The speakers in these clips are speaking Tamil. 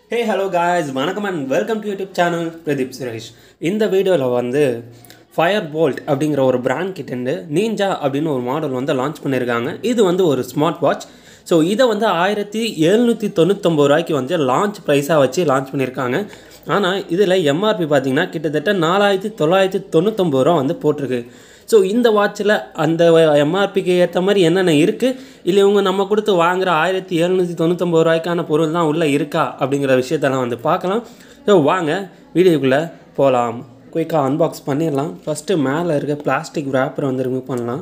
ஹே ஹலோ காய்ஸ் வணக்கம் and welcome to YouTube channel Pradeep Suresh இந்த வீடியோவில் வந்து ஃபயர் போல்ட் அப்படிங்கிற ஒரு பிராண்ட் கிட்டேருந்து நீஞ்சா அப்படின்னு ஒரு மாடல் வந்து லான்ச் பண்ணியிருக்காங்க இது வந்து ஒரு ஸ்மார்ட் வாட்ச் ஸோ இதை வந்து ஆயிரத்தி எழுநூற்றி தொண்ணூத்தொம்பது ரூபாய்க்கு வந்து லான்ச் ப்ரைஸாக வச்சு லான்ச் பண்ணியிருக்காங்க ஆனால் இதில் எம்ஆர்பி பார்த்தீங்கன்னா கிட்டத்தட்ட நாலாயிரத்தி தொள்ளாயிரத்தி தொண்ணூத்தொம்பது ரூபா வந்து போட்டிருக்கு ஸோ இந்த வாட்சில் அந்த எம்ஆர்பிக்கு ஏற்ற மாதிரி என்னென்ன இருக்குது இல்லை இவங்க நம்ம கொடுத்து வாங்குற ஆயிரத்தி எழுநூற்றி தொண்ணூத்தொம்பது ரூபாய்க்கான பொருள் தான் உள்ளே இருக்கா அப்படிங்கிற விஷயத்தெல்லாம் வந்து பார்க்கலாம் ஸோ வாங்க வீடியோக்குள்ளே போகலாம் குயிக்காக அன்பாக்ஸ் பண்ணிடலாம் ஃபஸ்ட்டு மேலே இருக்க பிளாஸ்டிக் ரேப்பரை வந்து ரிமூவ் பண்ணலாம்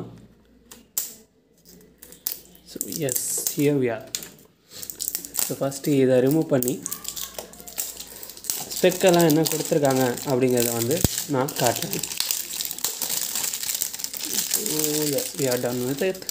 so as here so first இதை ரிமூவ் பண்ணி ஸ்பெக்கெல்லாம் என்ன கொடுத்துருக்காங்க அப்படிங்கிறத வந்து நான் காட்டுறேன் we are done with it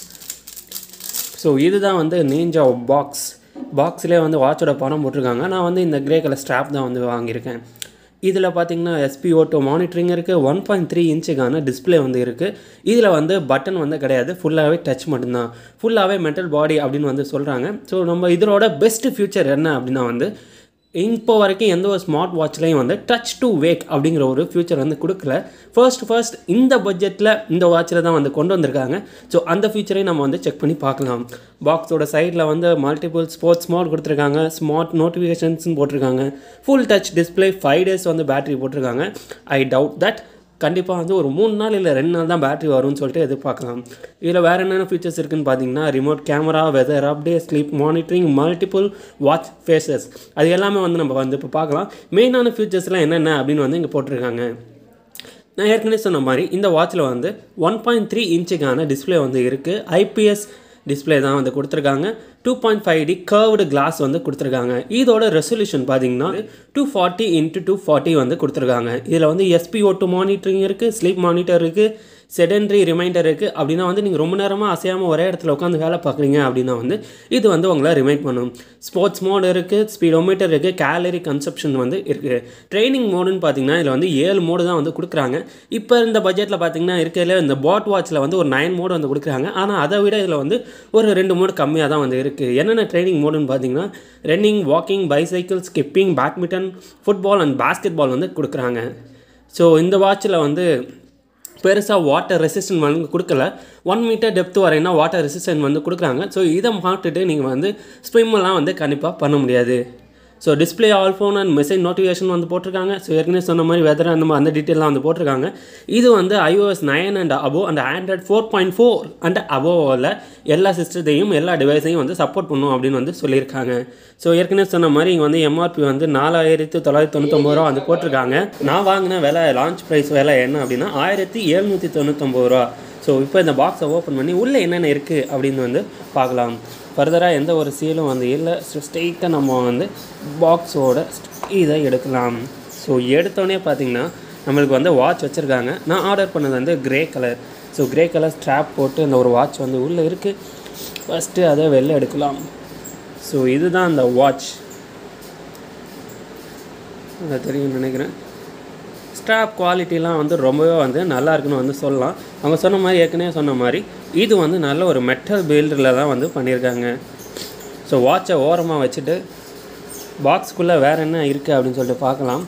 so இதுதான் வந்து நீஞ்சா பாக்ஸ் பாக்ஸ்லேயே வந்து வாட்சோட படம் போட்டிருக்காங்க நான் வந்து இந்த கிரே கலர் ஸ்ட்ராப் தான் வந்து வாங்கியிருக்கேன் இதில் பார்த்தீங்கன்னா எஸ்பி ஓட்டோ மானிட்டரிங் இருக்குது ஒன் பாயிண்ட் த்ரீ இன்ச்சுக்கான டிஸ்பிளே வந்து இருக்குது இதில் வந்து பட்டன் வந்து கிடையாது ஃபுல்லாகவே டச் மட்டும்தான் ஃபுல்லாகவே மெட்டல் பாடி அப்படின்னு வந்து சொல்கிறாங்க ஸோ நம்ம இதோட பெஸ்ட் ஃபியூச்சர் என்ன அப்படின்னா வந்து இப்போ வரைக்கும் எந்த ஒரு ஸ்மார்ட் வாட்ச்லேயும் வந்து டச் டு வேக் அப்படிங்கிற ஒரு ஃபியூச்சர் வந்து கொடுக்கல ஃபர்ஸ்ட் ஃபர்ஸ்ட் இந்த பட்ஜெட்டில் இந்த வாட்சில் தான் வந்து கொண்டு வந்திருக்காங்க ஸோ அந்த ஃபியூச்சரையும் நம்ம வந்து செக் பண்ணி பார்க்கலாம் பாக்ஸோட சைடில் வந்து மல்டிபிள் ஸ்போர்ட்ஸ் மோட் கொடுத்துருக்காங்க ஸ்மார்ட் நோட்டிஃபிகேஷன்ஸ்னு போட்டிருக்காங்க full touch display five days வந்து பேட்டரி போட்டிருக்காங்க ஐ டவுட் தட் கண்டிப்பாக வந்து ஒரு மூணு நாள் இல்லை ரெண்டு நாள் தான் பேட்டரி வரும்னு சொல்லிட்டு எதிர்பார்க்கலாம் இதில் வேறு என்னென்ன ஃபீச்சர்ஸ் இருக்குன்னு பார்த்தீங்கன்னா remote camera weather update sleep monitoring multiple watch faces அது எல்லாமே வந்து நம்ம வந்து இப்போ பார்க்கலாம் மெயினான ஃபீச்சர்ஸ்லாம் என்னென்ன அப்படின்னு வந்து இங்கே போட்டிருக்காங்க நான் ஏற்கனவே சொன்ன மாதிரி இந்த வாட்சில் வந்து ஒன் பாயிண்ட் த்ரீ இன்ச்சுக்கான டிஸ்பிளே வந்து இருக்குது ஐபிஎஸ் டிஸ்பிளே தான் வந்து கொடுத்துருக்காங்க two point five D curved glass வந்து கொடுத்துருக்காங்க இதோட ரெசல்யூஷன் பார்த்தீங்கன்னா two forty into two forty வந்து கொடுத்துருக்காங்க இதில் வந்து எஸ்பிஓ டூ மானிட்டரிங் இருக்குது ஸ்லீப் மானிட்டர் இருக்குது செடன்ட்ரி ரிமைண்டர் இருக்குது அப்படின்னா வந்து நீங்கள் ரொம்ப நேரமாக அசையாமல் ஒரே இடத்துல உட்காந்து வேலை பார்க்குறீங்க அப்படின்னா வந்து இது வந்து உங்களை ரிமைண்ட் பண்ணும் ஸ்போர்ட்ஸ் மோடு இருக்குது ஸ்பீடோமீட்டர் இருக்குது கேலரி கன்சப்ஷன் வந்து இருக்குது ட்ரைனிங் மோடுன்னு பார்த்தீங்கன்னா இதில் வந்து ஏழு மோடு தான் வந்து கொடுக்குறாங்க இப்போ இந்த பட்ஜெட்டில் பார்த்தீங்கன்னா இருக்கிறதுல இந்த பாட் வாட்சில் வந்து ஒரு நைன் மோடு வந்து கொடுக்குறாங்க ஆனால் அதை விட இதில் வந்து ஒரு ரெண்டு மோடு கம்மியாக தான் வந்து இருக்குது என்னென்ன ட்ரைனிங் மோடுன்னு பார்த்தீங்கன்னா running walking bicycle skipping badminton football and basketball வந்து கொடுக்குறாங்க ஸோ இந்த வாட்சில் வந்து பெருசாக வாட்டர் ரெசிஸ்டன்ட் வந்து கொடுக்கல ஒன் மீட்டர் டெப்த் வரைனா வாட்டர் ரெசிஸ்டன்ட் வந்து கொடுக்குறாங்க ஸோ இதை மாட்டுட்டு நீங்கள் வந்து ஸ்விம்மெல்லாம் வந்து கண்டிப்பாக பண்ண முடியாது so display all phone and message notification வந்து போட்டிருக்காங்க ஸோ ஏற்கனவே சொன்ன மாதிரி வெதர் அந்த மாதிரி அந்த டீட்டெயிலாம் வந்து போட்டிருக்காங்க இது வந்து iOS nine and above and Android four point four and அபோவில் எல்லா சிஸ்டத்தையும் எல்லா டிவைஸையும் வந்து சப்போர்ட் பண்ணும் அப்படின்னு வந்து சொல்லியிருக்காங்க ஸோ ஏற்கனவே சொன்ன மாதிரி இங்கே வந்து எம்ஆர்பி வந்து நாலாயிரத்தி தொள்ளாயிரத்தி தொண்ணூத்தொம்பது ரூபா வந்து போட்டிருக்காங்க நான் வாங்கின விலை லான்ச் ப்ரைஸ் விலை என்ன அப்படின்னா ஆயிரத்தி எழுநூற்றி தொண்ணூத்தொம்பது ரூபா ஸோ இப்போ இந்த பாக்ஸை ஓப்பன் பண்ணி உள்ளே என்னென்ன இருக்குது அப்படின்னு வந்து பார்க்கலாம் ஃபர்தராக எந்த ஒரு சீலும் வந்து இல்லை ஸோ ஸ்ட்ரெயிட்டாக நம்ம வந்து பாக்ஸோட இதை எடுக்கலாம் ஸோ எடுத்தோடனே பார்த்தீங்கன்னா நம்மளுக்கு வந்து வாட்ச் வச்சுருக்காங்க நான் ஆர்டர் பண்ணது வந்து grey colour so grey colour strap போட்டு அந்த ஒரு வாட்ச் வந்து உள்ளே இருக்குது ஃபஸ்ட்டு அதை வெளில எடுக்கலாம் ஸோ இதுதான் அந்த வாட்ச் அது தெரியும்னு நினைக்கிறேன் ஸ்ட்ராப் குவாலிட்டிலாம் வந்து ரொம்பவே வந்து நல்லா இருக்குன்னு வந்து சொல்லலாம் அவங்க சொன்ன மாதிரி ஏற்கனவே சொன்ன மாதிரி இது வந்து நல்ல ஒரு மெட்டல் பில்டரில் தான் வந்து பண்ணியிருக்காங்க ஸோ வாட்சை ஓரமாக வச்சுட்டு பாக்ஸ்க்குள்ளே வேறு என்ன இருக்குது அப்படின்னு சொல்லிட்டு பார்க்கலாம்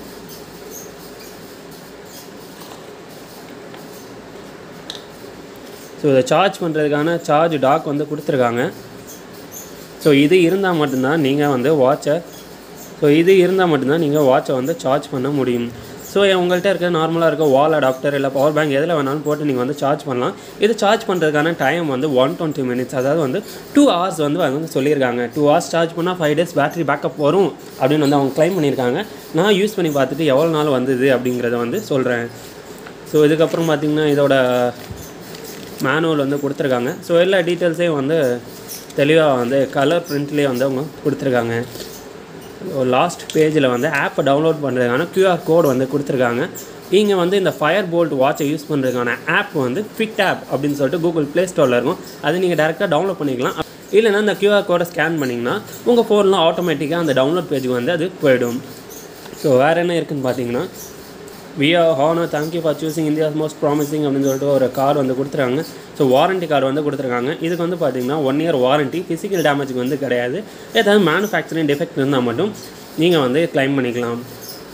ஸோ இதை சார்ஜ் பண்ணுறதுக்கான சார்ஜ் டாக் வந்து கொடுத்துருக்காங்க ஸோ இது இருந்தால் மட்டும்தான் நீங்கள் வந்து வாட்சை ஸோ இது இருந்தால் மட்டும்தான் நீங்கள் வாட்சை வந்து சார்ஜ் பண்ண முடியும் ஸோ உங்கள்கிட்ட இருக்க நார்மலாக இருக்க வால் அடாப்டர் இல்லை பவர் பேங்க் எதில் வேணாலும் போட்டு நீங்கள் வந்து சார்ஜ் பண்ணலாம் இது சார்ஜ் பண்ணுறதுக்கான டைம் வந்து ஒன் டுவெண்ட்டி மினிட்ஸ் அதாவது வந்து டூ ஹவர்ஸ் வந்து அவங்க சொல்லியிருக்காங்க டூ ஹவர்ஸ் சார்ஜ் பண்ணால் ஃபைவ் டேஸ் பேட்டரி பேக்கப் வரும் அப்படின்னு வந்து அவங்க க்ளைம் பண்ணியிருக்காங்க நான் யூஸ் பண்ணி பார்த்துட்டு எவ்வளோ நாள் வந்தது அப்படிங்கிறத வந்து சொல்கிறேன் ஸோ இதுக்கப்புறம் பார்த்திங்கன்னா இதோட மேனுவல் வந்து கொடுத்துருக்காங்க ஸோ எல்லா டீட்டெயில்ஸையும் வந்து தெளிவாக வந்து கலர் பிரிண்ட்லேயே வந்து அவங்க கொடுத்துருக்காங்க லாஸ்ட் பேஜில் வந்து ஆப்பை டவுன்லோட் பண்ணுறதுக்கான கியூஆர் கோடு வந்து கொடுத்துருக்காங்க இங்கே வந்து இந்த ஃபயர் போல்ட் வாட்சை யூஸ் பண்ணுறதுக்கான ஆப் வந்து ஃபிட் ஆப் அப்படின்னு சொல்லிட்டு கூகுள் ப்ளே ஸ்டோரில் இருக்கும் அது நீங்கள் டேரெக்டாக டவுன்லோட் பண்ணிக்கலாம் இல்லைனா இந்த கியூஆர் கோடை ஸ்கேன் பண்ணிங்கன்னா உங்கள் ஃபோனில் ஆட்டோமேட்டிக்காக அந்த டவுன்லோட் பேஜுக்கு வந்து அது போயிடும் ஸோ வேறு என்ன இருக்குதுன்னு பார்த்தீங்கன்னா we are honour thank you for choosing India's most promising அப்படின்னு சொல்லிட்டு ஒரு கார்டு வந்து கொடுத்துருக்காங்க ஸோ வாரண்டி கார்டு வந்து கொடுத்துருக்காங்க இதுக்கு வந்து பார்த்தீங்கன்னா ஒன் இயர் வாரண்டி ஃபிசிக்கல் டேமேஜுக்கு வந்து கிடையாது ஏதாவது மேனுஃபேக்சரிங் டிஃபெக்ட் இருந்தால் மட்டும் நீங்கள் வந்து கிளைம் பண்ணிக்கலாம்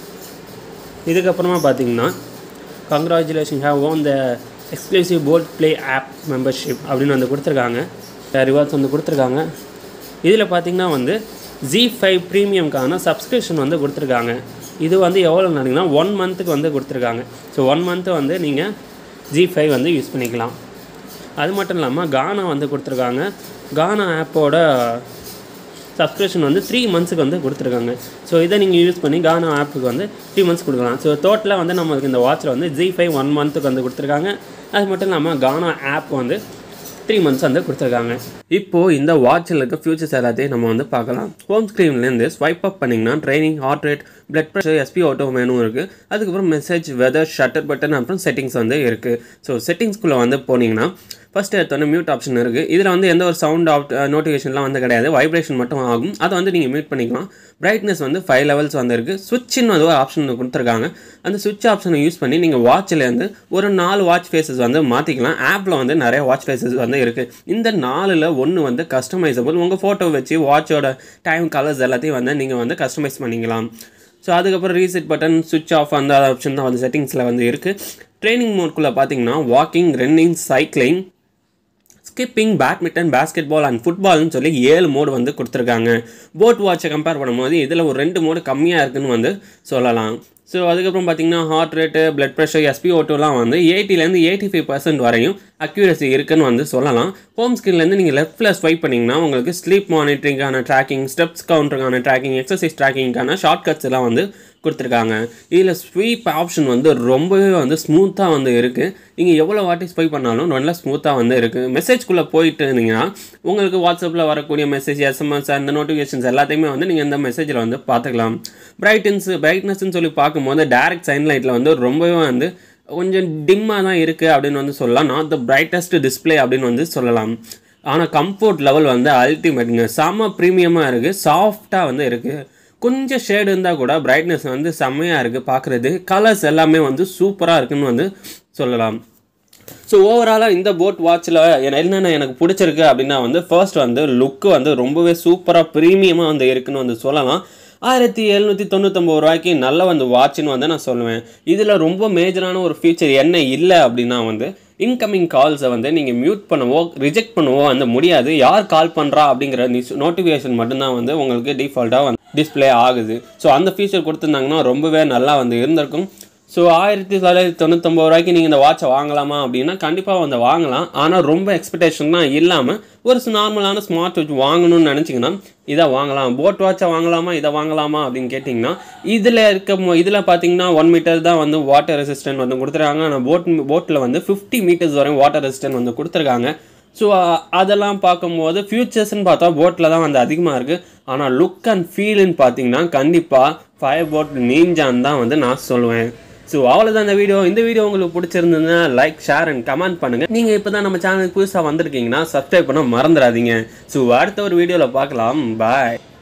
இதுக்கப்புறமா பார்த்தீங்கன்னா congratulation have won the exclusive port play app membership அப்படின்னு வந்து கொடுத்துருக்காங்க ரிவார்ட்ஸ் வந்து கொடுத்துருக்காங்க இதில் பார்த்தீங்கன்னா வந்து ஜி ஃபைவ் ப்ரீமியம்க்கான சப்ஸ்கிரிப்ஷன் வந்து கொடுத்துருக்காங்க இது வந்து எவ்வளோ நினைங்கன்னா ஒன் மந்த்துக்கு வந்து கொடுத்துருக்காங்க ஸோ ஒன் மந்த்து வந்து நீங்கள் ஜி ஃபைவ் வந்து யூஸ் பண்ணிக்கலாம் அது மட்டும் இல்லாமல் கானா வந்து கொடுத்துருக்காங்க கானா ஆப்போட சப்ஸ்கிரிப்ஷன் வந்து த்ரீ மந்த்ஸுக்கு வந்து கொடுத்துருக்காங்க ஸோ இதை நீங்கள் யூஸ் பண்ணி கானா ஆப்புக்கு வந்து த்ரீ மந்த்ஸ் கொடுக்கலாம் ஸோ டோட்டலாக வந்து நம்மளுக்கு இந்த வாட்சில் வந்து ஜி ஃபைவ் ஒன் மந்த்துக்கு வந்து கொடுத்துருக்காங்க அது மட்டும் இல்லாமல் கானா ஆப் வந்து த்ரீ மந்த்ஸ் வந்து கொடுத்துருக்காங்க இப்போது இந்த வாட்சில் இருக்க ஃபியூச்சர்ஸ் எல்லாத்தையும் நம்ம வந்து பார்க்கலாம் ஹோம் ஸ்க்ரீன்லேருந்து ஸ்வைப் அப் பண்ணிங்கன்னா training heart rate blood pressure SP O two menu இருக்குது அதுக்கப்புறம் மெசேஜ் வெதர் ஷட்டர் பட்டன் அப்புறம் செட்டிங்ஸ் வந்து இருக்குது ஸோ செட்டிங்ஸ்குள்ளே வந்து போனீங்கன்னா ஃபஸ்ட் எடுத்தோன்னே மியூட் ஆப்ஷன் இருக்குது இதில் வந்து எந்த ஒரு சவுண்ட் ஆப் நோட்டிஃபிகேஷன்லாம் வந்து கிடையாது வைப்ரேஷன் மட்டும் ஆகும் அதை வந்து நீங்கள் மியூட் பண்ணிக்கலாம் பிரைட்னஸ் வந்து ஃபைவ் லெவல்ஸ் வந்து இருக்குது சுவிட்சுன்னு வந்து ஒரு ஆப்ஷன் கொடுத்துருக்காங்க அந்த சுவிட்ச் ஆப்ஷனை யூஸ் பண்ணி நீங்கள் வாட்ச்லேருந்து ஒரு நாலு வாட்ச் ஃபேஸஸ் வந்து மாற்றிக்கலாம் ஆப்பில் வந்து நிறைய வாட்ச் ஃபேஸஸ் வந்து இருக்குது இந்த நாலில் ஒன்று வந்து கஸ்டமைசபிள் உங்கள் ஃபோட்டோ வச்சு வாட்சோட டைம் கலர்ஸ் எல்லாத்தையும் வந்து நீங்கள் வந்து கஸ்டமைஸ் பண்ணிக்கலாம் ஸோ அதுக்கப்புறம் ரீசெட் பட்டன் சுவிட்ச் ஆஃப் அந்த ஆப்ஷன் தான் வந்து செட்டிங்ஸில் வந்து இருக்குது ட்ரைனிங் மோட்குள்ளே பார்த்தீங்கன்னா walking running cycling skipping badminton basketball and ஃபுட்பால்னு சொல்லி ஏழு மோடு வந்து கொடுத்துருக்காங்க போட் வாட்சை கம்பேர் பண்ணும்போது இதில் ஒரு ரெண்டு மோடு கம்மியாக இருக்குன்னு வந்து சொல்லலாம் ஸோ அதுக்கப்புறம் பார்த்தீங்கன்னா heart rate blood pressure SP ஓட்டோலாம் வந்து எயிட்டிலேருந்து எயிட்டி ஃபைவ் பர்சன்ட் வரையும் அக்யூரசி இருக்குன்னு வந்து சொல்லலாம் ஹோம் ஸ்க்ரீன்லேருந்து நீங்கள் லெஃப்ட்டில் ஸ்வைப் பண்ணிங்கன்னா உங்களுக்கு ஸ்லீப் மானிட்டரிங்கான ட்ராக்கிங் ஸ்டெப்ஸ் கவுண்டருக்கான ட்ராக்கிங் எக்ஸசைஸ் ட்ராக்கிங்கான ஷார்ட்கட்ஸ் எல்லாம் வந்து கொடுத்துருக்காங்க இதில் ஸ்வீப் ஆப்ஷன் வந்து ரொம்பவே வந்து ஸ்மூத்தாக வந்து இருக்குது நீங்கள் எவ்வளோ வாட்டி ஸ்வைப் பண்ணாலும் நல்லா ஸ்மூத்தாக வந்து இருக்குது மெசேஜ்குள்ளே போயிட்டு இருந்தீங்கன்னா உங்களுக்கு வாட்ஸ்அப்பில் வரக்கூடிய மெசேஜ் எஸ்எம்எஸ் அந்த நோட்டிஃபிகேஷன்ஸ் எல்லாத்தையுமே வந்து நீங்கள் இந்த மெசேஜில் வந்து பார்த்துக்கலாம் பிரைட்டன்ஸ் பிரைட்னஸ்ன்னு சொல்லி பார்க்கும்போது டேரக்ட் சன்லைட்டில் வந்து ரொம்பவே வந்து கொஞ்சம் டிம்மாக தான் இருக்குது அப்படின்னு வந்து சொல்லலாம் நாட் த பிரைட்டஸ்ட் டிஸ்பிளே அப்படின்னு வந்து சொல்லலாம் ஆனால் கம்ஃபோர்ட் லெவல் வந்து அல்டிமேட்டுங்க செம்ம ப்ரீமியமாக இருக்குது சாஃப்டாக வந்து இருக்குது கொஞ்சம் ஷேடு இருந்தால் கூட பிரைட்னஸ் வந்து செம்மையாக இருக்குது பார்க்குறது கலர்ஸ் எல்லாமே வந்து சூப்பராக இருக்குன்னு வந்து சொல்லலாம் ஸோ ஓவராலாக இந்த போட் வாட்சில் என்னென்ன எனக்கு பிடிச்சிருக்கு அப்படின்னா வந்து ஃபர்ஸ்ட் வந்து லுக்கு வந்து ரொம்பவே சூப்பராக ப்ரீமியமாக வந்து இருக்குன்னு வந்து சொல்லலாம் ஆயிரத்தி எழுநூற்றி தொண்ணூத்தொம்பது ரூபாய்க்கு நல்ல வந்து வாட்ச்னு வந்து நான் சொல்லுவேன் இதில் ரொம்ப மேஜரான ஒரு ஃபீச்சர் என்ன இல்லை அப்படின்னா வந்து இன்கமிங் கால்ஸை வந்து நீங்கள் மியூட் பண்ணவோ ரிஜெக்ட் பண்ணவோ வந்து முடியாது யார் கால் பண்ணுறா அப்படிங்கிற நோட்டிஃபிகேஷன் மட்டும்தான் வந்து உங்களுக்கு டிஃபால்ட்டாக வந்து டிஸ்பிளே ஆகுது ஸோ அந்த ஃபீச்சர் கொடுத்துருந்தாங்கன்னா ரொம்பவே நல்லா வந்து இருந்திருக்கும் ஸோ ஆயிரத்தி தொள்ளாயிரத்தி தொண்ணூத்தொம்பது ரூபாய்க்கு நீங்கள் இந்த வாட்சை வாங்கலாமா அப்படின்னா கண்டிப்பாக வந்து வாங்கலாம் ஆனால் ரொம்ப எக்ஸ்பெக்டேஷன்லாம் இல்லாமல் ஒரு நார்மலான ஸ்மார்ட் வாட்ச் வாங்கணும்னு நினச்சிங்கன்னா இதை வாங்கலாம் போட் வாட்சை வாங்கலாமா இதை வாங்கலாமா அப்படின்னு கேட்டிங்கன்னா இதில் இருக்க இதில் பார்த்தீங்கன்னா ஒன் மீட்டர் தான் வந்து வாட்டர் ரெசிஸ்டன்ட் வந்து கொடுத்துருக்காங்க ஆனால் போட் போட்டில் வந்து ஃபிஃப்டி மீட்டர்ஸ் வரையும் வாட்டர் ரெசிஸ்டன்ட் வந்து கொடுத்துருக்காங்க ஸோ அதெல்லாம் பார்க்கும்போது ஃபியூச்சர்ஸ்னு பார்த்தா போட்டில் தான் வந்து அதிகமாக இருக்குது ஆனால் லுக் அண்ட் ஃபீல்னு பார்த்தீங்கன்னா கண்டிப்பாக ஃபயர் போட் நீஞ்சான் தான் வந்து நான் சொல்லுவேன் ஸோ அவ்வளோதான் இந்த வீடியோ இந்த வீடியோ உங்களுக்கு பிடிச்சிருந்ததுன்னா லைக் ஷேர் அண்ட் கமெண்ட் பண்ணுங்கள் நீங்கள் இப்போ தான் நம்ம சேனலுக்கு புதுசாக வந்திருக்கீங்கன்னா சப்ஸ்கிரைப் பண்ண மறந்துடாதீங்க ஸோ அடுத்த ஒரு வீடியோவில் பார்க்கலாம் பாய்